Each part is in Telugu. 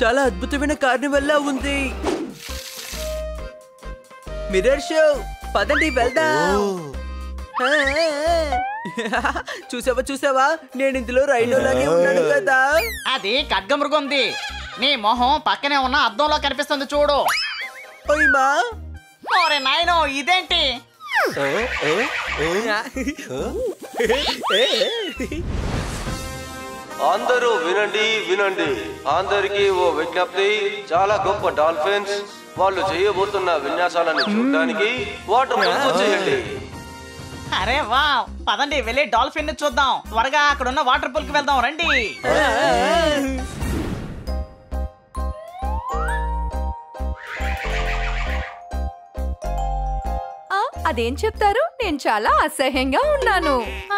చాలా అద్భుతమైన కార్నివల్ లా ఉంది మిర్రర్ షో పదండి వెళ్దాం ఆ, చూసావా చూసావా నేను ఇందులో రైడో లాగే ఉన్నాను కదా అది ఖడ్గమృగంది నీ మొహం పక్కనే ఉన్న అద్దంలో కనిపిస్తుంది చూడు ఓయ్మా ఓరే నాయనో ఇదేంటి అందరూ వినండి వినండి అందరికీ ఓ విజ్ఞప్తి చాలా గొప్ప డాల్ఫిన్స్ వాళ్ళు చేయబోతున్న విన్యాసాలను చూడడానికి వాటర్ పంపు చేయండి అరే వా పదండి వెళ్ళి డాల్ఫిన్ ని చూద్దాం త్వరగా అక్కడ ఉన్న వాటర్ పూల్ కి వెళ్దాం రండి ఆ, అదేం చెప్తారు నేను చాలా అసహ్యంగా ఉన్నాను ఆ,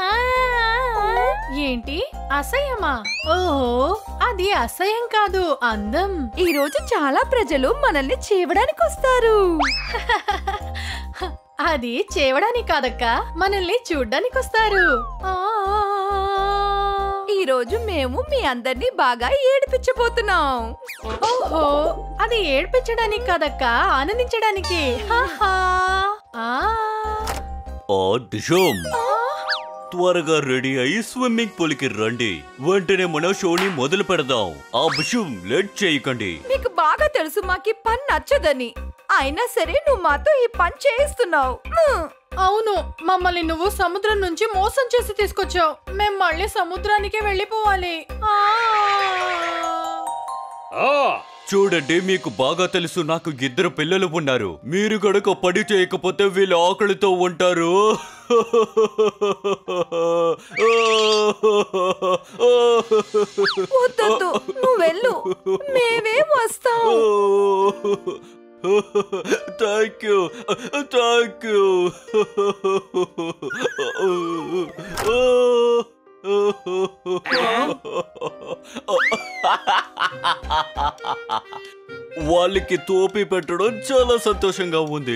ఏంటి అసహ్యమా ఓహో అది అసహ్యం కాదు అందం ఈ రోజు చాలా ప్రజలు మనల్ని చేవడానికి వస్తారు అది చేవడానికి కాదక్క మనల్ని చూడ్డానికి వస్తారు ఆ, ఈ రోజు మేము మీ అందరినీ బాగా ఏడిపించబోతున్నాం ఓహో అది ఏడ్పించడానికి కాదక్క ఆనందించడానికి హాహా. ఆ, ఆ డిషోమ్ త్వరగా రెడీ అయి స్విమ్మింగ్ పూల్ కి రండి వెంటనే మన షోని మొదలు పెడదాం ఆ బిషుం లేట్ చేయకండి నీకు బాగా తెలుసు మాకు పని నచ్చదని అయినా సరే నువ్వు మాతో ఈ పని చేయిస్తున్నావు హ్మ్. అవును మమ్మల్ని నువ్వు సముద్రం నుంచి మోసం చేసి తీసుకొచ్చావు మేం మళ్ళీ సముద్రానికే వెళ్ళిపోవాలి ఆ. చూడండి మీకు బాగా తెలుసు నాకు ఇద్దరు పిల్లలు ఉన్నారు మీరు గడుక పని చేయకపోతే వీళ్ళు ఆకలితో ఉంటారు వద్దొద్దు నువ్వు వెళ్ళు మేమే వస్తాం థ్యాంక్ యూ థ్యాంక్ యూ వాళ్ళకి తోపి పెట్టడం చాలా సంతోషంగా ఉంది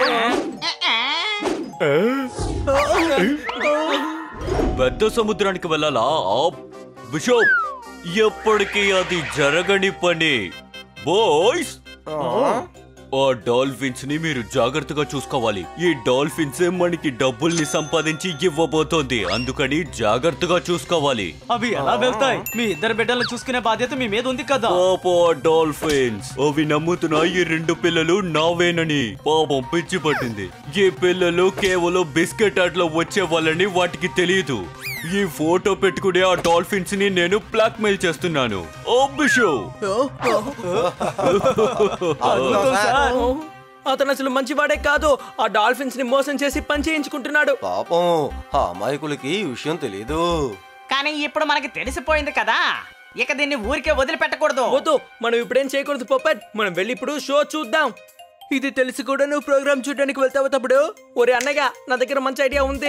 పెద్ద సముద్రానికి వెళ్ళాలా ఆ బిషప్ ఎప్పటికీ అది జరగని పని బాయ్స్ ఆ డాల్ఫిన్స్ ని మీరు జాగ్రత్తగా చూసుకోవాలి ఈ డాల్ఫిన్స్ మనకి డబ్బుల్ని సంపాదించి ఇవ్వబోతోంది అందుకని జాగ్రత్తగా చూసుకోవాలి అవి ఎలా వెళ్తాయి మీ ఇద్దరు బిడ్డలను చూసుకునే బాధ్యత మీ మీద ఉంది కదా పాప డాల్ఫిన్స్ అవి నమ్ముతున్న ఈ రెండు పిల్లలు నావేనని పాపం పిచ్చి పట్టింది ఈ పిల్లలు కేవలం బిస్కెట్ ఆటలో వచ్చే వాళ్ళని వాటికి తెలియదు ఈ ఫోటో పెట్టుకునే ఆ డాల్ఫిన్స్ ని నేను బ్లాక్ మెయిల్ చేస్తున్నాను ఓ బిషో అద్భుతం సార్. అతను అసలు మంచివాడే కాదు ఆ డాల్ఫిన్స్ ని మోసం చేసి పని చేయించుకుంటున్నాడు పాపం ఆ అమాయకులకి ఈ విషయం తెలియదు కానీ ఇప్పుడు మనకి తెలిసిపోయింది కదా ఇక దీన్ని ఊరికే వదిలిపెట్టకూడదు వద్దు మనం ఇప్పుడేం చేయకూడదు పొప్పట్ మనం వెళ్ళి ఇప్పుడు షో చూద్దాం ఇది తెలిసి కూడా నువ్వు ప్రోగ్రామ్ చూడడానికి వెళ్తావు తప్పుడు ఒరే అన్నయ్య నా దగ్గర మంచి ఐడియా ఉంది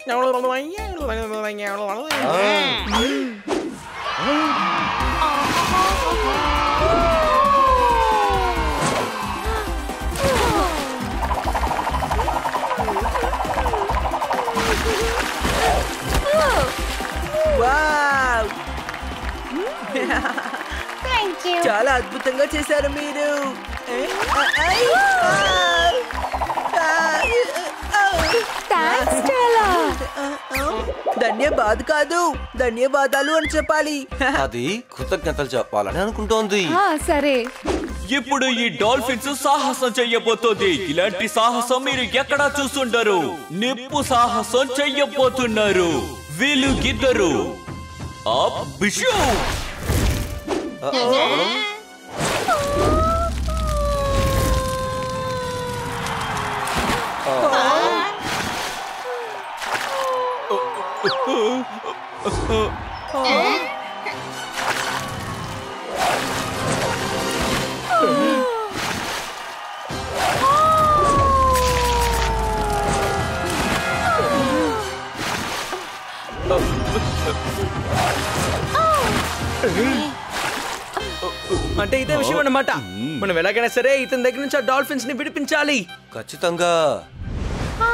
వావ్! చాలా అద్భుతంగా చేశారు మీరు ఐ! థ్యాంక్స్ చాలా ధన్యవాద్ కాదు ధన్యవాదాలు అని చెప్పాలి అది కృతజ్ఞతలు చెప్పాలని అనుకుంటోంది ఆ, సరే ఇప్పుడు ఈ డాల్ఫిన్స్ సాహసం చెయ్యబోతోంది ఇలాంటి సాహసం మీరు ఎక్కడా చూస్తుండరు నిప్పు సాహసం చెయ్యబోతున్నారు వీళ్ళు ఇద్దరు ఆ బిషు అంటే ఇదే విషయం అన్నమాట మనం ఎలాగైనా సరే ఇతని దగ్గర నుంచి ఆ డాల్ఫిన్స్ ని విడిపించాలి ఖచ్చితంగా ఆ,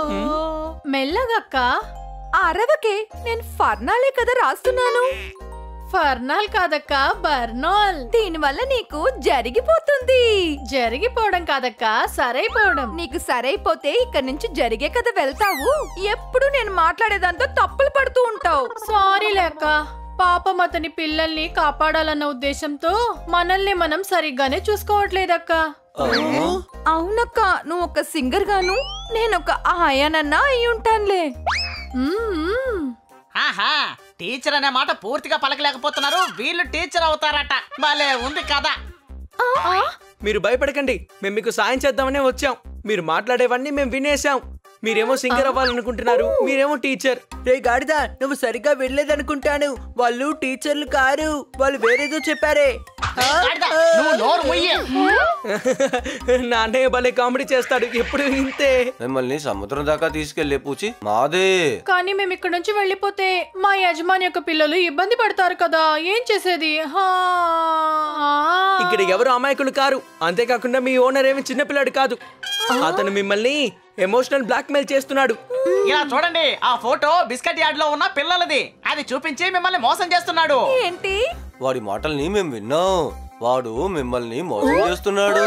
మెల్లగక్క ఆ అరవకే నేను ఫర్నాలే కదా రాస్తున్నాను ఫర్నాల్ కాదక్క బర్నాల్ దీనివల్ల నీకు జరిగిపోతుంది జరిగిపోవడం కాదక్క సరైపోవడం నీకు సరైపోతే ఇక్కడి నుంచి జరిగే కదా వెళ్తావు ఎప్పుడు నేను మాట్లాడేదాంతో తప్పులు పడుతూ ఉంటావు సారీ లేక పాపం అతని పిల్లల్ని కాపాడాలన్న ఉద్దేశంతో మనల్ని మనం సరిగ్గానే చూసుకోవట్లేదక్క అవునక్క నువ్వు ఒక సింగర్ గాను నేను ఒక ఆయానన్నా అయి ఉంటానులే మ్మ్. ఆహా టీచర్ అనే మాట పూర్తిగా పలకలేకపోతున్నారు వీళ్ళు టీచర్ అవుతారట భలే ఉంది కదా మీరు భయపడకండి మేము మీకు సాయం చేద్దామనే వచ్చాం మీరు మాట్లాడేవన్నీ మేము వినేశాం మీరేమో సింగర్ అవ్వాలనుకుంటున్నారు మీరేమో టీచర్ రే గాడిద నువ్వు సరిగ్గా వెళ్ళలేదనుకుంటాను వాళ్ళు టీచర్లు కారు వాళ్ళు వేరేదో చెప్పారే గాడిద, నువ్వు నోరు ముయ్యి నా అన్నయ్య భలే కామెడీ చేస్తాడు ఎప్పుడు ఇంతే మిమ్మల్ని సముద్రం దాకా తీసుకెళ్లే పూచి మాదే కానీ మేము ఇక్కడ నుంచి వెళ్ళిపోతే మా యజమాని యొక్క పిల్లలు ఇబ్బంది పడతారు కదా ఏం చేసేది హా. ఇక్కడ ఎవరు అమాయకులు కారు అంతేకాకుండా మీ ఓనర్ ఏమి చిన్నపిల్లాడు కాదు అతను మిమ్మల్ని ఎమోషనల్ బ్లాక్ మెయిల్ చేస్తున్నాడు ఇలా చూడండి ఆ ఫోటో బిస్కెట్ యార్డ్ లో ఉన్న పిల్లలది అది చూపించి మిమ్మల్ని మోసం చేస్తున్నాడు ఏంటి వాడి మాటల్ని మేము విన్నాం వాడు మిమ్మల్ని మోసం చేస్తున్నాడు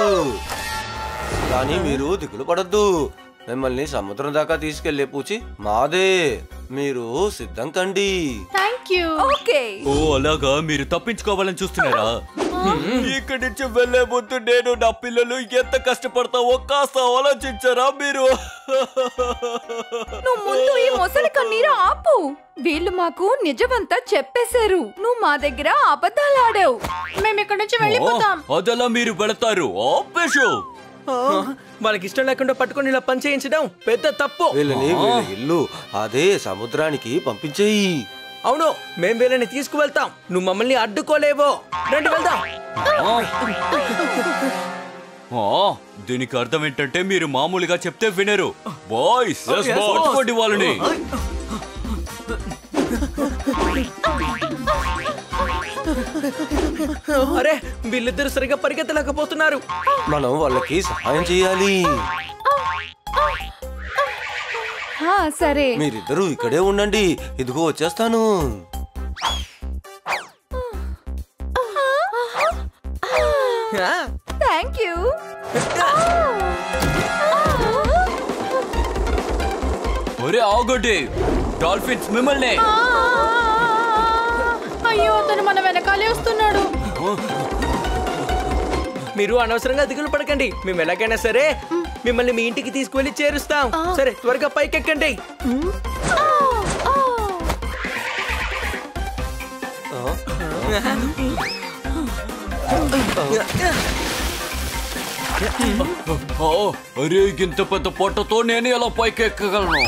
కానీ మీరు దిగులు పడద్దు మిమ్మల్ని సముద్రం దాకా తీసుకెళ్లే పూచి మాదే మీరు సిద్ధం కండి థ్యాంక్ యూ ఓకే ఓ అలాగా మీరు తప్పించుకోవాలని చూస్తున్నారా ఇక్కడి నుంచి వెళ్లే ముందు నేను నా పిల్లలు ఎంత కష్టపడతావో కాస్త ఆలోచించారా మీరు నువ్వు ముందు ఈ మొసలి కన్నీరు ఆపు వీళ్ళు మాకు నిజమంతా చెప్పేశారు నువ్వు మా దగ్గర అబద్ధాలు ఆడావు మేము ఇక్కడ నుంచి వెళ్ళిపోతాం ఓ, అదలా మీరు వెళతారు ఆపేషు వాళ్ళకి ఇష్టం లేకుండా పట్టుకొని ఇలా పని చేయించడం పెద్ద తప్పు వీళ్ళని వీళ్ళ ఇల్లు అదే సముద్రానికి పంపించేయి అవును మేం వీళ్ళని తీసుకువెళ్తాం నువ్వు మమ్మల్ని అడ్డుకోలేవో రండి వెళ్దాం ఆ, దీనికి అర్థం ఏంటంటే మీరు మామూలుగా చెప్తే వినరు బాయ్స్ పట్టుకోండి వాళ్ళని అరే వీళ్ళిద్దరు సరిగా పరిగెత్తలేకపోతున్నారు మనం వాళ్ళకి సహాయం చేయాలి హా, సరే మీరిద్దరూ ఇక్కడే ఉండండి ఇదిగో వచ్చేస్తాను ఆ, థ్యాంక్ యూ ఒరే ఆగండి డాల్ఫిన్స్ మిమ్మల్ని అయ్యో అతను మన వెనకాలే వస్తున్నాడు మీరు అనవసరంగా దిగులు పడకండి మేము ఎలాగైనా సరే మిమ్మల్ని మీ ఇంటికి తీసుకువెళ్ళి చేరుస్తాం సరే త్వరగా పైకెక్కండి ఓ, అరే ఇంత పెద్ద పొట్టతో నేను ఎలా పైకి ఎక్కగలను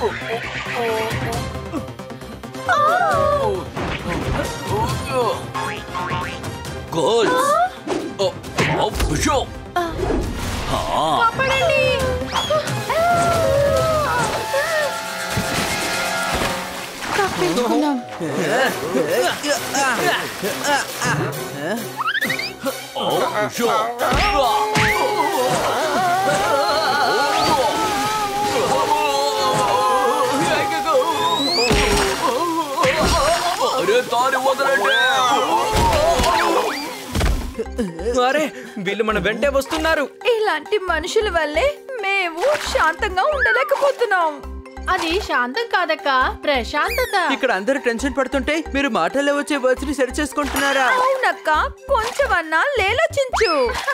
గోల్స్ ఓ, ఓ, షో. ఆ, పడండి తప్పించుకున్నాం ఓ, షో. అరే దారి వదలండి అరే వీళ్ళు మన వెంటే వస్తున్నారు ఇలాంటి మనుషుల వల్లే మేము శాంతంగా ఉండలేకపోతున్నాం అది శాంతం కాదక్క ప్రశాంతత ఇక్కడ అందరూ టెన్షన్ పడుతుంటే మీరు మాటల్లో వచ్చే వర్డ్స్ ని సరి చేసుకుంటున్నారా అవునక్క కొంచెమన్నా లేలోచించు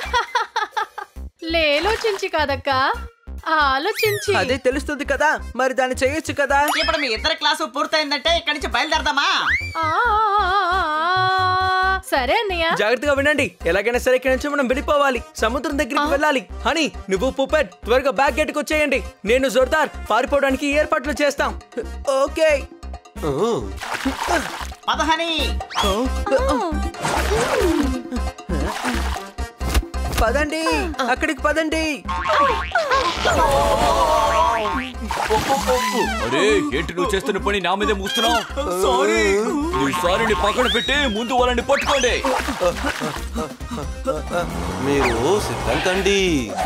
లేలోచించి కాదక్క ఆలోచించి అదే తెలుస్తుంది కదా మరి దాన్ని చేయొచ్చు కదా ఇప్పుడు మీ ఇద్దరి క్లాసు పూర్తయిందంటే ఇక్కడి నుంచి బయలుదేరదామా ఆ, సరే అన్నయ్య జాగ్రత్తగా వినండి ఎలాగైనా సరే ఇక్కడి నుంచి మనం వెళ్ళిపోవాలి సముద్రం దగ్గరికి వెళ్ళాలి హనీ నువ్వు పుపెట్ త్వరగా బ్యాక్ గేట్ వచ్చేయండి నేను జోర్దార్ పారిపోవడానికి ఏర్పాట్లు చేస్తాం ఓకే ఓ, పదహని పదండి అక్కడికి పదండి అరే ఏంటి నువ్వు చేస్తున్న పని నా మీదే మూస్తున్నావు సారీ నీ సారీని పక్కన పెట్టి ముందు వాళ్ళని పట్టుకోండి మీరు సిద్ధం కండి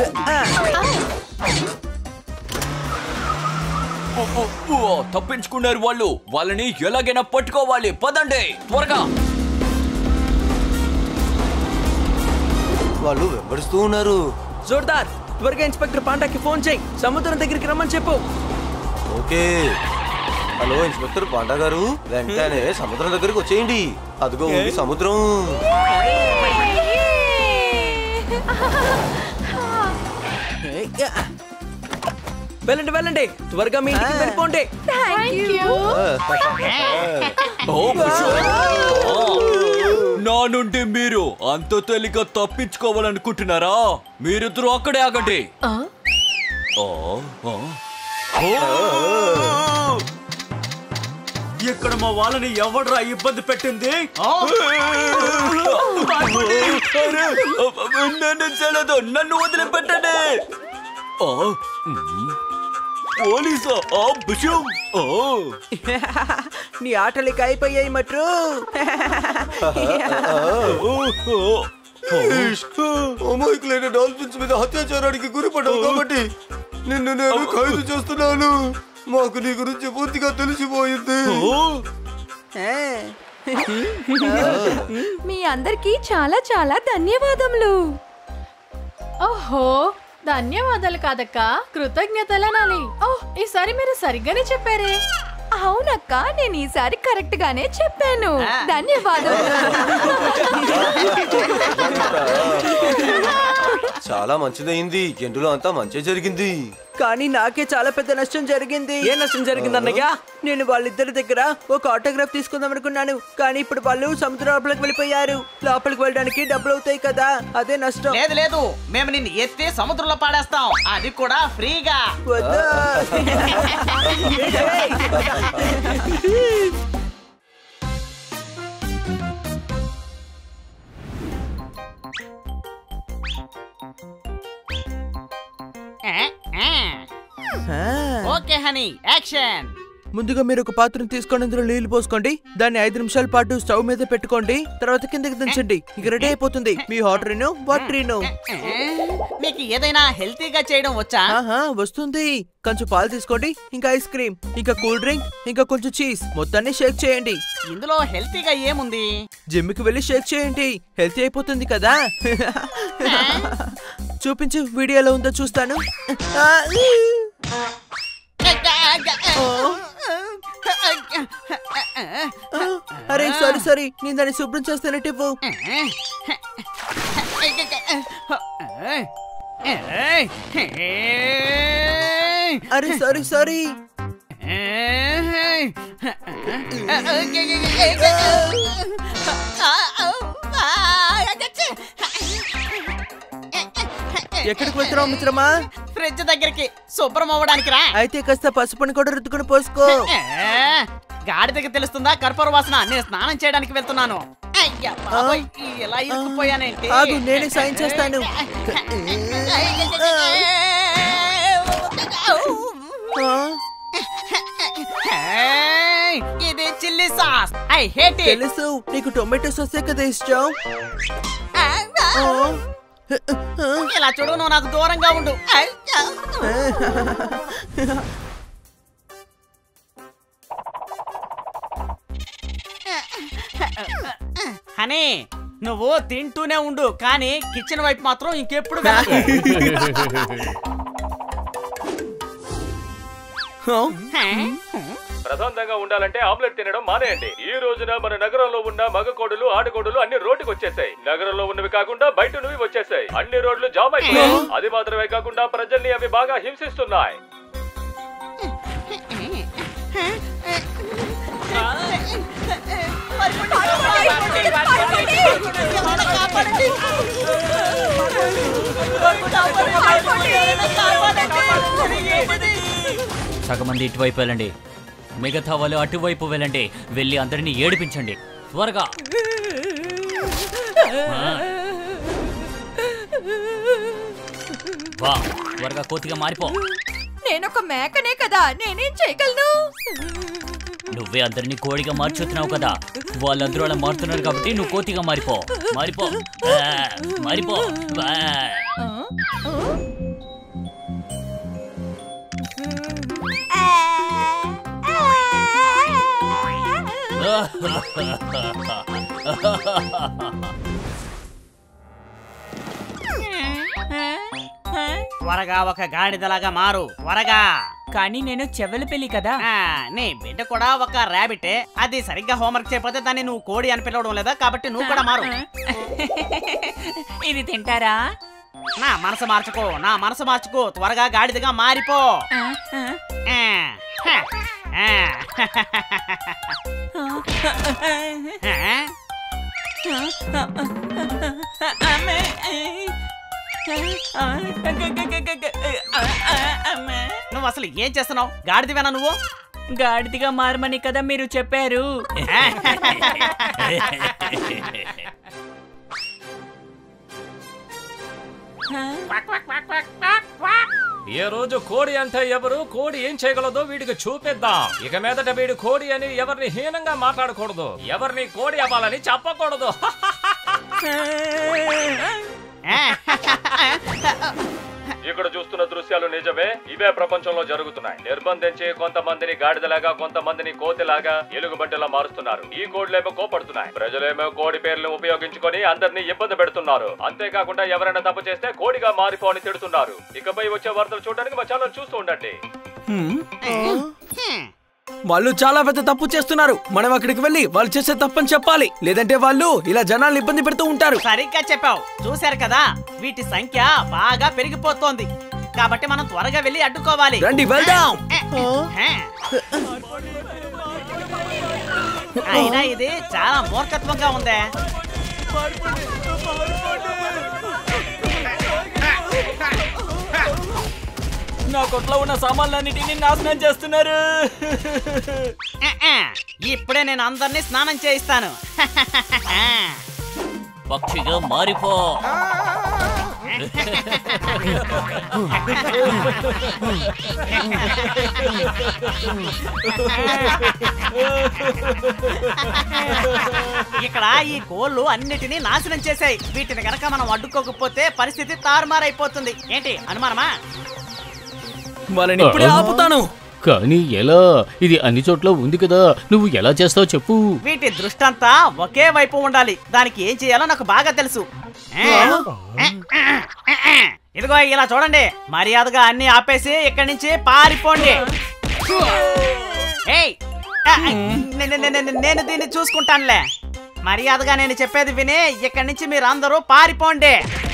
ఓ, ఓ, ఓ, తప్పించుకున్నారు వాళ్ళు వాళ్ళని ఎలాగైనా పట్టుకోవాలి పదండి త్వరగా వాళ్ళు వెంబడిస్తూ ఉన్నారు జోర్దార్ త్వరగా ఇన్స్పెక్టర్ పాండాకి ఫోన్ చేయి సముద్రం దగ్గరికి రమ్మని చెప్పు ఓకే హలో ఇన్స్పెక్టర్ పాండా గారు వెంటనే సముద్రం దగ్గరికి వచ్చేయండి అదిగో ఉంది సముద్రం వెళ్ళండి వెళ్ళండి త్వరగా మీ ఇంటికి వెళ్ళిపోండి థ్యాంక్ యూ ఓ, బిషు. నా నుండి మీరు అంత తేలిక తప్పించుకోవాలనుకుంటున్నారా మీరిద్దరూ అక్కడే ఆగండి ఆ? ఓ, ఓ. ఇక్కడ మా వాళ్ళని ఎవడ్రా ఇబ్బంది పెట్టింది అరే, నన్ను చెల్లదు నన్ను వదిలిపెట్టండి ఓ, ఉమ్. పోలీసా ఆ బిషం ఓ నీ ఆటలు ఇక అయిపోయాయి మట్రు అమాయకులైన డాల్ఫిన్స్ మీద అత్యాచారానికి గురిపడ్డావు కాబట్టి నిన్ను నేను ఖైదు చేస్తున్నాను మాకు నీ గురించి పూర్తిగా తెలిసిపోయింది మీ అందరికీ చాలా చాలా ధన్యవాదములు ఓహో ధన్యవాదాలు కాదక్క కృతజ్ఞతలనాలి ఓహ్ ఈసారి మీరు సరిగ్గానే చెప్పారే అవునక్క నేను ఈసారి కరెక్ట్ గానే చెప్పాను ధన్యవాదములు చాలా మంచిదయింది ఎండులో అంతా మంచి జరిగింది కానీ నాకే చాలా పెద్ద నష్టం జరిగింది ఏ నష్టం జరిగింది అన్నయ్య నేను వాళ్ళిద్దరి దగ్గర ఒక ఆటోగ్రాఫ్ తీసుకుందాం అనుకున్నాను కానీ ఇప్పుడు వాళ్ళు సముద్రం లోపలికి వెళ్ళిపోయారు లోపలికి వెళ్ళడానికి డబ్బులు అవుతాయి కదా అదే నష్టం లేదు లేదు మేము నిన్ను ఎత్తి సముద్రంలో పాడేస్తాం అది కూడా ఫ్రీగా వద్దా ఏ, ఏ. ఓకే హనీ యాక్షన్ ముందుగా మీరు ఒక పాత్రను తీసుకొని అందులో నీళ్లు పోసుకోండి దాన్ని ఐదు నిమిషాల పాటు స్టవ్ మీద పెట్టుకోండి తర్వాత కిందకి దించండి ఇక రెడీ అయిపోతుంది మీ హాటరీను వాటరీను మీకు ఏదైనా హెల్తీగా చేయడం వచ్చా ఆహా వస్తుంది కొంచెం పాలు తీసుకోండి ఇంకా ఐస్ క్రీమ్ ఇంకా కూల్ డ్రింక్ ఇంకా కొంచెం చీజ్ మొత్తాన్ని షేక్ చేయండి ఇందులో హెల్తీగా ఏముంది జిమ్ కి వెళ్ళి షేక్ చేయండి హెల్తీ అయిపోతుంది కదా చూపించు వీడియోలో ఉందో చూస్తాను అరే సారీ సారీ నేను దాన్ని శుభ్రం చేస్తానంటే ఇవ్వు అరే సారీ సారీ ఎక్కడికి వెళ్తున్నావు మిత్రమా ఫ్రిడ్జ్ దగ్గరికి శుభ్రం అవ్వడానికి రా అయితే కాస్త పసుపుని కూడా రుద్దుకుని పోసుకో ఏ, గాడిదకి తెలుస్తుందా కర్పూర వాసన నేను స్నానం చేయడానికి వెళ్తున్నాను అయ్యా బాబోయ్, ఇలా ఇరుక్కుపోయానేంటి ఆగు, నేనే సాయం చేస్తాను. ఆ, ఏయ్, ఇది chilli sauce I hate it తెలుసు నీకు టొమాటో సాసే కదా ఇష్టం ఆ, ఇలా చూడు నువ్వు నాకు దూరంగా ఉండు అయ్యా. హనీ నువ్వు తింటూనే ఉండు కానీ కిచెన్ వైపు మాత్రం ఇంకెప్పుడు వెళ్ళకు. ఆ, హే? ప్రశాంతంగా ఉండాలంటే ఆమ్లెట్ తినడం మానేయండి ఈ రోజున మన నగరంలో ఉన్న మగకోడులు ఆడకోడులు అన్ని రోడ్డుకు వచ్చేసాయి నగరంలో ఉన్నవి కాకుండా బయట నువ్వు వచ్చేసాయి అన్ని రోడ్లు జామ్ అయిపోయాయి అది మాత్రమే కాకుండా ప్రజల్ని అవి బాగా హింసిస్తున్నాయి సగం మంది ఇటువైపు వెళ్ళండి మిగతా వాళ్ళు అటువైపు వెళ్ళండి వెళ్ళి అందరినీ ఏడిపించండి త్వరగా ఆ. వా త్వరగా కోతిగా మారిపో నేనొక మేకనే కదా నేనేం చేయగలను నువ్వే అందరినీ కోడిగా మార్చుతున్నావు కదా వాళ్ళందరూ అలా మారుతున్నారు కాబట్టి నువ్వు కోతిగా మారిపో మారిపో ఆ, మారిపో ఆ. త్వరగా ఒక గాడిదలాగా మారు త్వరగా కానీ నేను చెవెల పెళ్లి కదా ఆ, నీ బిడ్డ కూడా ఒక ర్యాబిటే అది సరిగ్గా హోంవర్క్ చేయకపోతే దాన్ని నువ్వు కోడి అని పిలవడం లేదా కాబట్టి నువ్వు కూడా మారు ఇది తింటారా నా మనసు మార్చుకో నా మనసు మార్చుకో త్వరగా గాడిదగా మారిపో ఆ, ఆ. ఆ, హ, ఆ, ఆ, అమ్మే. అమ్మే. నువ్వు అసలు ఏం చేస్తున్నావు గాడిదవేనా నువ్వు గాడిదిగా మారమని కదా మీరు చెప్పారు ఈ రోజు కోడి అంటే ఎవరు కోడి ఏం చేయగలదో వీడికి చూపిద్దాం ఇక మీదట వీడు కోడి అని ఎవరిని హీనంగా మాట్లాడకూడదు ఎవరిని కోడి అవ్వాలని చెప్పకూడదు ఇక్కడ చూస్తున్న దృశ్యాలు నిజమే ఇవే ప్రపంచంలో జరుగుతున్నాయి నిర్బంధించి కొంతమందిని గాడిదలాగా కొంతమందిని కోతిలాగా ఎలుగుబంటిలా మారుస్తున్నారు ఈ కోడ్లేమో కోపడుతున్నాయి ప్రజలేమో కోడి పేర్లను ఉపయోగించుకొని అందరినీ ఇబ్బంది పెడుతున్నారు అంతేకాకుండా ఎవరైనా తప్పు చేస్తే కోడిగా మారిపోని తిడుతున్నారు ఇకపై వచ్చే వార్తలు చూడడానికి మా ఛానల్ చూస్తూ ఉండండి వాళ్ళు చాలా పెద్ద తప్పు చేస్తున్నారు మనం అక్కడికి వెళ్ళి వాళ్ళు చేసే తప్పని చెప్పాలి లేదంటే వాళ్ళు ఇలా జనాల్ని ఇబ్బంది పెడుతూ ఉంటారు సరిగ్గా చెప్పావు చూశారు కదా వీటి సంఖ్య బాగా పెరిగిపోతోంది కాబట్టి మనం త్వరగా వెళ్ళి అడ్డుకోవాలి రండి వెళ్దాం అయినా ఇది చాలా మూర్ఖత్వంగా ఉందే నా కొట్లో ఉన్న సామాన్లన్నిటిని నాశనం చేస్తున్నారు ఆ, ఆ, ఇప్పుడే నేను అందరినీ స్నానం చేయిస్తాను పక్షిగా మారిపో ఇక్కడ ఈ కోళ్ళు అన్నిటినీ నాశనం చేశాయి వీటిని గనక మనం అడ్డుకోకపోతే పరిస్థితి తారుమారైపోతుంది ఏంటి అనుమానమా వాళ్ళని ఇప్పుడే ఆపుతాను కానీ ఎలా ఇది అన్ని చోట్ల ఉంది కదా నువ్వు ఎలా చేస్తావు చెప్పు వీటి దృష్టంతా ఒకే వైపు ఉండాలి దానికి ఏం చేయాలో నాకు బాగా తెలుసు ఇదిగో ఇలా చూడండి మర్యాదగా అన్ని ఆపేసి ఇక్కడి నుంచి పారిపోండి ఏయ్ ఆ, నే- నే- నే- నే- నేను దీన్ని చూసుకుంటానులే మర్యాదగా నేను చెప్పేది విని ఇక్కడి నుంచి మీరు అందరూ పారిపోండి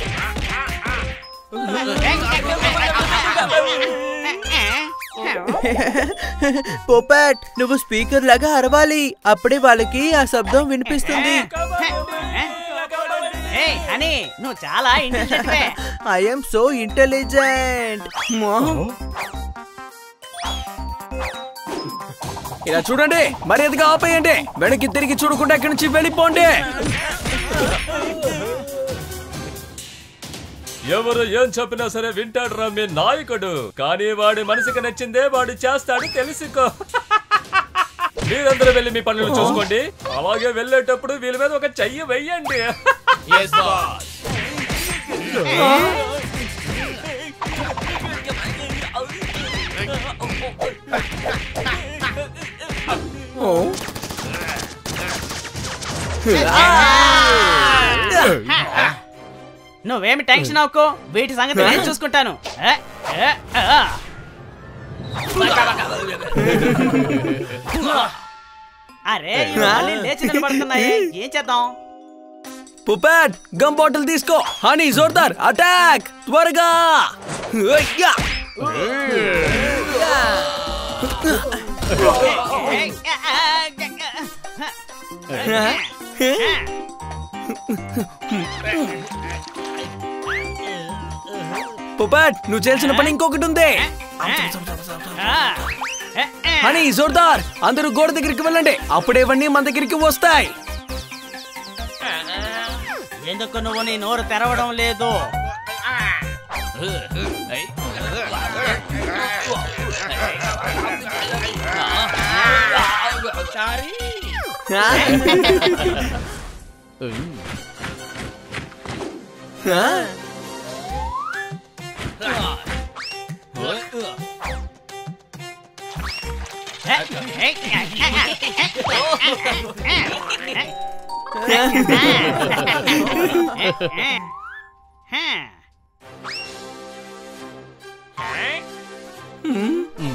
పోపాట్ నువ్వు స్పీకర్ లాగా అరవాలి అప్పుడే వాళ్ళకి ఆ శబ్దం వినిపిస్తుంది ఏయ్ అని నువ్వు చాలా ఇంటెలిజెంట్వే ఐఎమ్ సో ఇంటెలిజెంట్ ఇలా చూడండి మర్యాదగా ఆపేయండి వెనక్కి తిరిగి చూడకుండా ఇక్కడి నుంచి వెళ్ళిపోండి ఎవరు ఏం చెప్పినా సరే వింటాడు రా మీ నాయకుడు కానీ వాడి మనసుకి నచ్చిందే వాడు చేస్తాడు తెలుసుకో మీరందరూ వెళ్ళి మీ పనులు చూసుకోండి అలాగే వెళ్ళేటప్పుడు వీళ్ళ మీద ఒక చెయ్యి వెయ్యండి నువ్వేమి టెన్షన్ అవ్వకు వీటి సంగతి నేను చూసుకుంటాను ఏ, ఏ, ఆ. అరే ఇవి మళ్ళీ లేచి నిలబడుతున్నాయి ఏం చేద్దాం పుపాట్ గమ్ బాటిల్ తీసుకో హనీ జోర్దార్ అటాక్ త్వరగా అయ్యా! పుపాట్ నువ్వు చేసిన పని ఇంకొకటి ఉంది హనీ జోర్దార్ అందరూ గోడ దగ్గరికి వెళ్ళండి అప్పుడే ఇవన్నీ మన దగ్గరికి వస్తాయి ఎందుకు నువ్వు నీ నోరు తెరవడం లేదు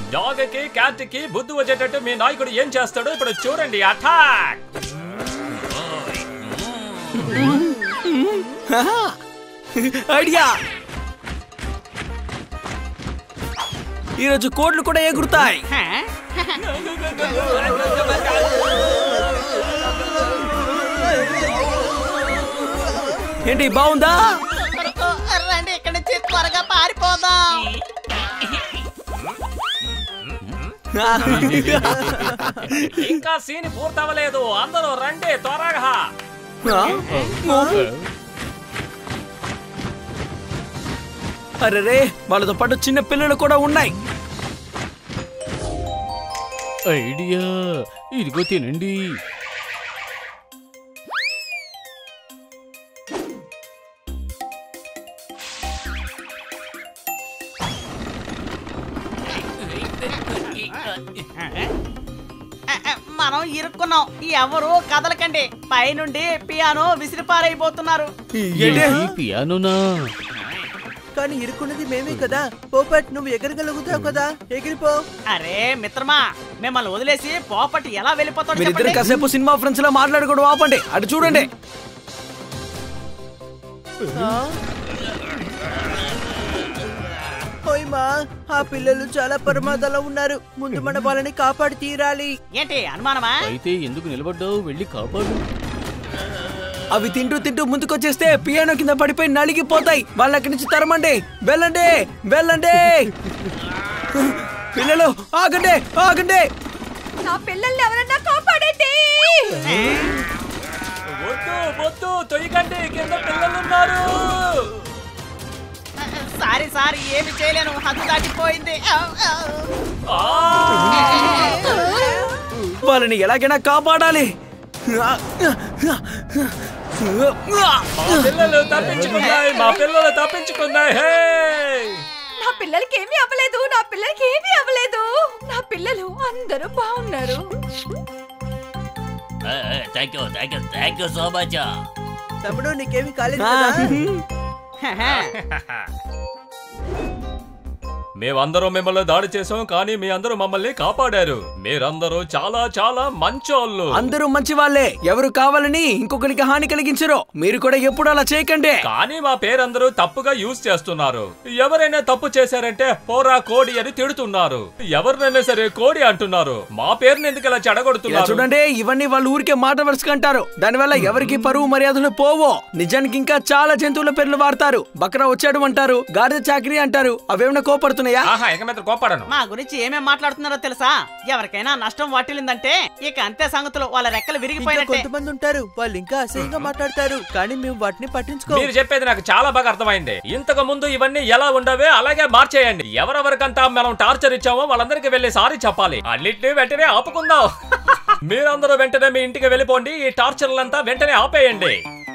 డాగ్ కి క్యాట్ కి బుద్ధి వచ్చేటట్టు మీ నాయకుడు ఏం చేస్తాడో ఇప్పుడు చూడండి అటాక్ ఐడియా ఈరోజు కోట్లు కూడా ఎగురుతాయి ఏంటి బాగుందా రండి ఇక్కడి నుంచి త్వరగా పారిపోదాం ఇంకా సీన్ పూర్తవలేదు అందరూ రండి త్వరగా అరే రే వాళ్ళతో పాటు చిన్న పిల్లలు కూడా ఉన్నాయి ఐడియా ఇదిగో తినండి ఆ, ఆ, మనం ఇరుక్కున్నాం ఎవరు కదలకండి పైనుండి పియానో విసిరిపారైపోతున్నారు ఏంటి పియానోనా కానీ ఇరుక్కున్నది మేమే కదా పోపట్ నువ్వు ఎగరగలుగుతావు కదా ఎగిరిపో అరే మిత్రమా మిమ్మల్ని వదిలేసి పోపటి ఎలా వెళ్ళిపోతాడు మీరిద్దరు చెప్పండి కాసేపు సినిమా ఫ్రెండ్స్ లా మాట్లాడుకోవడం ఆపండి అటు చూడండి ఓయ్ మా ఆ పిల్లలు చాలా ప్రమాదాల్లో ఉన్నారు ముందు మన వాళ్ళని కాపాడి తీరాలి ఏంటి అనుమానమా అయితే ఎందుకు నిలబడ్డావు వెళ్ళి కాపాడు అవి తింటూ తింటూ ముందుకొచ్చేస్తే పియానో కింద పడిపోయి నలిగిపోతాయి వాళ్ళ అక్కడి నుంచి తరమండి వెళ్ళండి వెళ్ళండి పిల్లలు ఆగండి ఆగండి నా పిల్లల్ని ఎవరన్నా కాపాడండి వద్దు వద్దు తొయ్యకండి కింద పిల్లలున్నారు సారీ సారీ ఏమి చేయలేను హద్దు దాటిపోయింది ఆ, ఆ. వాళ్ళని ఎలాగైనా కాపాడాలి మా పిల్లలు తప్పించుకున్నాయి మా పిల్లలు తప్పించుకున్నాయి హే నా పిల్లలకి ఏమీ అవ్వలేదు నా పిల్లలకి ఏమీ అవ్వలేదు నా పిల్లలు అందరూ బాగున్నారు thank you thank you thank you so much తమ్ముడు నీకేమి కాలేదు కదా మేమందరం మిమ్మల్ని దాడి చేసాం కానీ మీ అందరూ మమ్మల్ని కాపాడారు మీరందరూ చాలా చాలా మంచోళ్ళు అందరూ మంచి వాళ్ళే ఎవరు కావాలని ఇంకొకరికి హాని కలిగించరు మీరు కూడా ఎప్పుడు అలా చేయకండి కానీ మా పేరందరూ తప్పుగా యూజ్ చేస్తున్నారు ఎవరైనా తప్పు చేశారంటే పోరా కోడి అని తిడుతున్నారు ఎవరినైనా సరే కోడి అంటున్నారు మా పేరుని ఎందుకు ఇలా ఇలా చెడగొడుతున్నారు చూడండి ఇవన్నీ వాళ్ళు ఊరికే మాట వరుసకంటారు దానివల్ల ఎవరికి పరువు మర్యాదలు పోవో నిజానికి ఇంకా చాలా జంతువుల పేర్లు వాడతారు బక్రా వచ్చాడు అంటారు గాడిద చాకరీ అంటారు అవేమైనా కోపడుతున్నాయా ఆహా ఇక మీద కోపడను మా గురించి ఏమేం మాట్లాడుతున్నారో తెలుసా ఎవరికైనా నష్టం వాటిల్లిందంటే ఇక అంతే సంగతులు వాళ్ళ రెక్కలు ఇంకా విరిగిపోయినట్టే కొంతమంది ఉంటారు వాళ్ళు ఇంకా అసహ్యంగా మాట్లాడతారు కానీ మేము వాటిని పట్టించుకో మీరు చెప్పేది నాకు చాలా బాగా అర్థమైంది ఇంతకు ముందు ఇవన్నీ ఎలా ఉండవే అలాగే మార్చేయండి ఎవరెవరికంతా మనం టార్చర్ ఇచ్చామో వాళ్ళందరికీ వెళ్ళి సారీ చెప్పాలి అన్నిటినీ వెంటనే ఆపుకుందాం మీరందరూ వెంటనే మీ ఇంటికి వెళ్ళిపోండి ఈ టార్చర్లంతా వెంటనే ఆపేయండి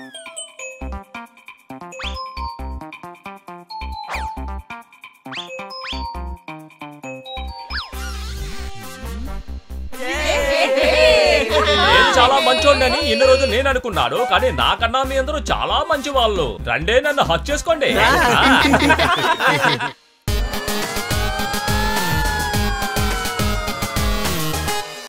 నేను చాలా మంచోడిని ఇన్ని రోజులు నేను అనుకున్నాను కానీ నాకన్నా మీ అందరూ చాలా మంచి వాళ్ళు రండే నన్ను హక్ చేసుకోండి ఆ.